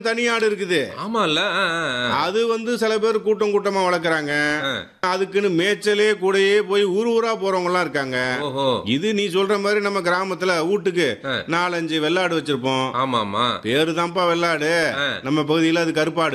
தனி ஆடு இருக்குது ஆமால்ல ஆ, ஆ, ஆ. அது வந்து சில பேர் கூட்டம் கூட்டமா வளர்க்குறாங்க ஆ. அதுக்குன்னு மேய்ச்சலே கூடயே போய் ஊர் ஊரா போறவங்க எல்லாம் இருக்காங்க ஓஹோ இது நீ சொல்ற மாதிரி நம்ம கிராமத்துல வீட்டுக்கு ஆ. நாலஞ்சு வெள்ளாடு வச்சிருப்போம் ஆமா ஆமா பேரு தான்ப்பா வெள்ளாடு ஆ. நம்ம பகுதியில அது கருப்பாடு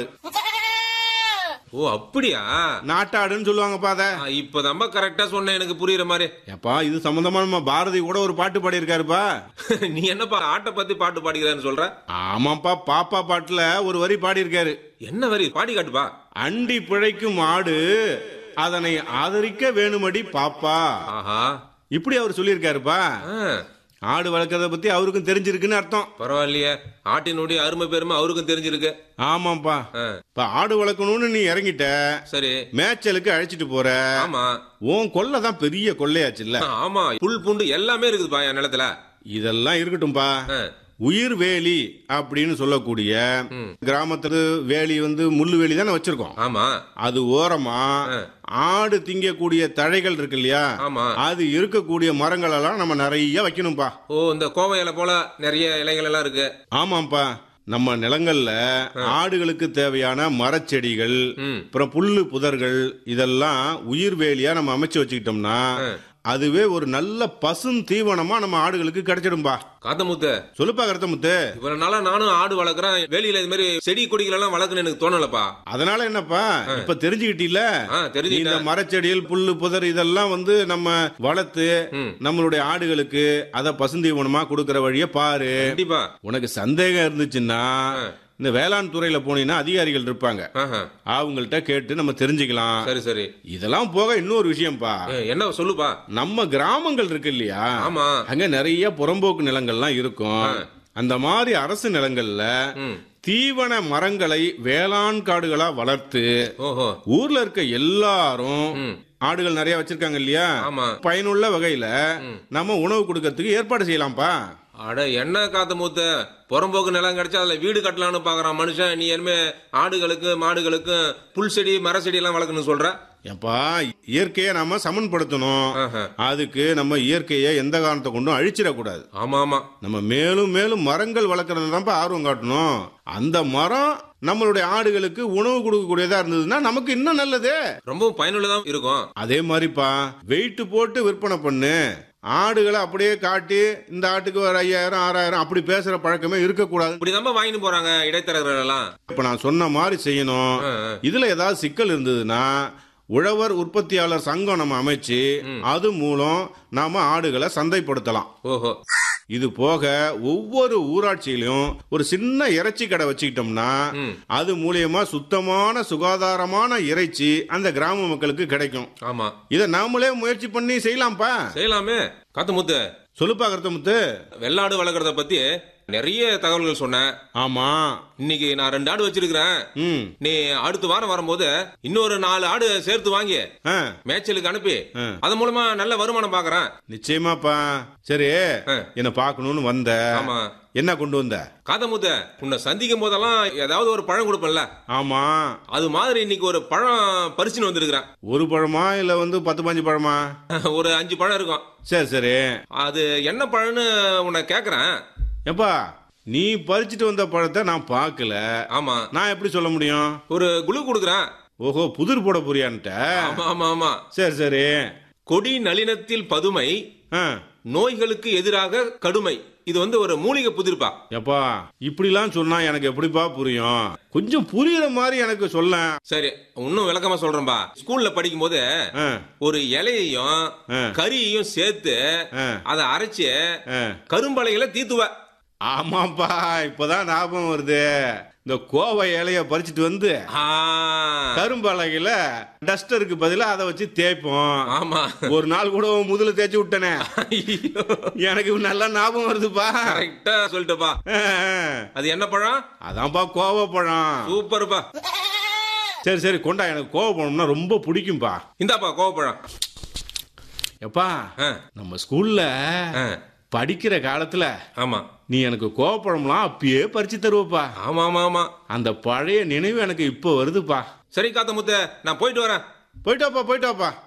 ஓ அப்படியா நாட்டாடுன்னு சொல்லுவாங்கப்பா அத ஆ, இப்பதான்பா கரெக்டா சொன்னேன் எனக்கு புரியுற மாதிரி எப்பா இது சம்பந்தமா நம்ம பாரதி கூட ஒரு பாட்டு பாடியிருக்காருப்பா நீ என்னப்பா ஆட்டை பத்தி பாட்டு பாடிக்கிறேன்னு சொல்ற ஆமாப்பா பாப்பா பாட்டுல ஒரு வரி பாடியிருக்காரு என்ன வரி பாடி காட்டுப்பா அண்டி பிழைக்கும் ஆடு அதனை ஆதரிக்க வேணுமடி பாப்பா ஆஹா இப்படி அவர் சொல்லியிருக்காருப்பா ஆ, ஆடு வளர்க்கறத பத்தி அவருக்கும் தெரிஞ்சிருக்குன்னு அர்த்தம் பரவாயில்லையே ஆட்டினுடைய அருமை பெருமை அவருக்கும் தெரிஞ்சிருக்கு ஆமாப்பா ஆ, இப்ப ஆடு வளர்க்கணும்னு நீ இறங்கிட்ட சரி மேய்ச்சலுக்கு அழைச்சிட்டு போற ஆமா உன் கொல்லை தான் பெரிய கொள்ளையாச்சுல்ல ஆமா புல் பூண்டு எல்லாமே இருக்குதுப்பா என் நிலத்துல இதெல்லாம் இருக்கட்டும்பா ஆ, உயிர் வேலி அப்படின்னு சொல்லக்கூடிய ம். கிராமத்துல வேலி வந்து முள்ளு வேலி தானே வச்சிருக்கோம் ஆமா அது ஓரமா ஆ. ஆடு திங்கக்கூடிய தழைகள் இருக்கு இல்லையா ஆமா அது இருக்கக்கூடிய மரங்கள் எல்லாம் நம்ம நிறைய வைக்கணும்பா ஓ இந்த கோவை இலை போல நிறைய இலைகள் எல்லாம் இருக்கு ஆமாப்பா நம்ம நிலங்கள்ல ஆடுகளுக்கு தேவையான மரச்செடிகள் ம் அப்புறம் புல்லு புதர்கள் இதெல்லாம் உயிர் வேலியா நம்ம அமைச்சு வச்சுக்கிட்டோம்னா அதுவே ஒரு நல்ல பசும் தீவனமா நம்ம ஆடுகளுக்கு கிடைச்சிடும்பா காத்தமுத்து சொல்லுப்பா கருத்தமுத்து இவ்வளவு நாளா நானும் ஆடு வளர்க்குறேன் வெளியில இது மாதிரி செடி கொடிகள் எல்லாம் வளர்க்கணும்னு எனக்கு தோணலப்பா அதனால என்னப்பா இப்ப தெரிஞ்சுக்கிட்டீல ஆ நீ தெரிஞ்சுக்கிட்டேன் இந்த மரச்செடிகள் புல்லு புதர் இதெல்லாம் வந்து நம்ம வளர்த்து ம். நம்மளுடைய ஆடுகளுக்கு அத பசுந்தீவனமா கொடுக்கற வழிய பாரு கண்டிப்பா உனக்கு சந்தேகம் இருந்துச்சுன்னா இந்த வேளாண் துறையில போனீங்கன்னா அதிகாரிகள் இருப்பாங்க ஆஹா. அவங்கள்ட்ட கேட்டு நம்ம தெரிஞ்சுக்கலாம் சரி சரி இதெல்லாம் போக இன்னொரு விஷயம்ப்பா ஏ, என்ன சொல்லுப்பா நம்ம கிராமங்கள் இருக்கு இல்லையா ஆமா அங்க நிறைய புறம்போக்கு நிலங்கள்லாம் இருக்கும் அந்த மாதிரி அரசு நிலங்கள்ல ம் தீவன மரங்களை வேளாண் காடுகளா வளர்த்து ஓஹோ ஊர்ல இருக்க எல்லாரும் ம் ஆடுகள் நிறைய வச்சிருக்காங்க இல்லையா ஆமா பயனுள்ள வகையில நம்ம உணவு கொடுக்கறதுக்கு ஏற்பாடு செய்யலாம்ப்பா அட என்ன காத்த மூத்த புறம்போக்கு நிலம் கிடைச்சா அதுல வீடு கட்டலாம்னு பாக்குறான் மனுஷன் நீ இனிமே ஆடுகளுக்கு மாடுகளுக்கு புல் செடி மர செடி எல்லாம் வளர்க்கணும்னு சொல்ற ஏப்பா இயற்கையை நாம சமன்படுத்தணும் ஆஹா. அதுக்கு நம்ம இயற்கையை எந்த காரணத்தை கொண்டும் அழிச்சிடக்கூடாது ஆமா ஆமா நம்ம மேலும் மேலும் மரங்கள் வளர்க்கறது தான்ப்பா ஆர்வம் காட்டணும் அந்த மரம் நம்மளுடைய ஆடுகளுக்கு உணவு கொடுக்கக்கூடியதா இருந்ததுன்னா நமக்கு இன்னும் நல்லது ரொம்பவும் பயனுள்ளதா இருக்கும் அதே மாதிரிப்பா வெயிட் போட்டு விற்பனை பண்ணு ஆடுகளை அப்படியே காட்டி இந்த ஆட்டுக்கு ஒரு ஐயாயிரம் ஆறாயிரம் அப்படி பேசுற பழக்கமே இருக்கக்கூடாது இப்படிதான் வாங்கிட்டு போறாங்க இடைத்தரகர்கள் எல்லாம் இப்ப நான் சொன்ன மாதிரி செய்யணும் ஆ, ஆ. இதுல ஏதாவது சிக்கல் இருந்ததுன்னா உழவர் உற்பத்தியாளர் சங்கம் நம்ம அமைச்சு அது மூலம் நாம ஆடுகளை சந்தைப்படுத்தலாம் ஓஹோ இது போக ஒவ்வொரு ஊராட்சியிலும் ஒரு சின்ன இறைச்சி கடை வச்சுக்கிட்டோம்னா ம். அது மூலியமா சுத்தமான சுகாதாரமான இறைச்சி அந்த கிராம மக்களுக்கு கிடைக்கும் ஆமா இதை நாமளே முயற்சி பண்ணி செய்யலாம்ப்பா செய்யலாமே காத்த முத்து சொல்லுப்பா கருத்தமுத்து வெள்ளாடு வளர்க்கறத பத்தி நிறைய தகவல்கள் சொன்னேன் ஆமா இன்னைக்கு நான் ரெண்டு ஆடு வச்சிருக்கிறேன் ம் நீ அடுத்த வாரம் வரும்போது இன்னொரு நாலு ஆடு சேர்த்து வாங்கி ஆ, மேய்ச்சலுக்கு அனுப்பி ஆ. அது மூலமா நல்ல வருமானம் பாக்குறேன் நிச்சயமாப்பா சரி ஆ. என்ன பார்க்கணும்னு வந்த ஆமா என்ன கொண்டு வந்த காதமுத்த உன்னை சந்திக்கும் போதெல்லாம் ஏதாவது ஒரு பழம் கொடுப்பேன்ல ஆமா அது மாதிரி இன்னைக்கு ஒரு பழம் பறிச்சுன்னு வந்திருக்கிறேன் ஒரு பழமா இல்ல வந்து பத்து பாஞ்சு பழமா ஒரு அஞ்சு பழம் இருக்கும் சரி சரி அது என்ன பழம்னு உன்னை கேக்குறேன் எப்பா நீ பறிச்சுட்டு வந்த பழத்தை நான் பார்க்கல ஆமா நான் எப்படி சொல்ல முடியும் ஒரு குழு கொடுக்குறேன் ஓஹோ புதிர் போட போறியான்ட்ட ஆமா ஆமா ஆமா சரி சரி கொடி நளினத்தில் பதுமை ஆ, நோய்களுக்கு எதிராக கடுமை இது வந்து ஒரு மூலிகை புதிர்ப்பா எப்பா இப்படிலாம் சொன்னா எனக்கு எப்படிப்பா புரியும் கொஞ்சம் புரியுற மாதிரி எனக்கு சொல்ல சரி இன்னும் விளக்கமா சொல்றேன்பா ஸ்கூல்ல படிக்கும் போது ஆ, ஒரு இலையையும் ஆ. கறியையும் சேர்த்து ஆ. அதை அரைச்சு ஆ. கரும்பலைகளை தீத்துவ ஆமாப்பா இப்பதான் ஞாபகம் வருது இந்த கோவை இலைய பறிச்சுட்டு வந்து ஆ, கரும்பலகையில டஸ்டருக்கு பதிலா அதை வச்சு தேய்ப்போம் ஆமா ஒரு நாள் கூட உன் முதுல தேய்ச்சி விட்டனே ஐயோ, எனக்கு நல்லா ஞாபகம் வருதுப்பா கரெக்டா சொல்லிட்டப்பா ஆ, ஆ. அது என்ன பழம் அதான்ப்பா கோவப்பழம் சூப்பர்ப்பா சரி சரி கொண்டா எனக்கு கோவப்பழம்னா ரொம்ப பிடிக்கும்பா இந்தாப்பா கோவப்பழம் எப்பா ஆ, நம்ம ஸ்கூல்ல ஆ, படிக்கிற காலத்துல ஆமா நீ எனக்கு கோவப்பழம்லாம் அப்பயே பறிச்சு தருவப்பா ஆமா ஆமா ஆமா அந்த பழைய நினைவு எனக்கு இப்போ வருதுப்பா சரி காத்த முத்த நான் போயிட்டு வரேன் போயிட்டு வாப்பா போயிட்டு வாப்பா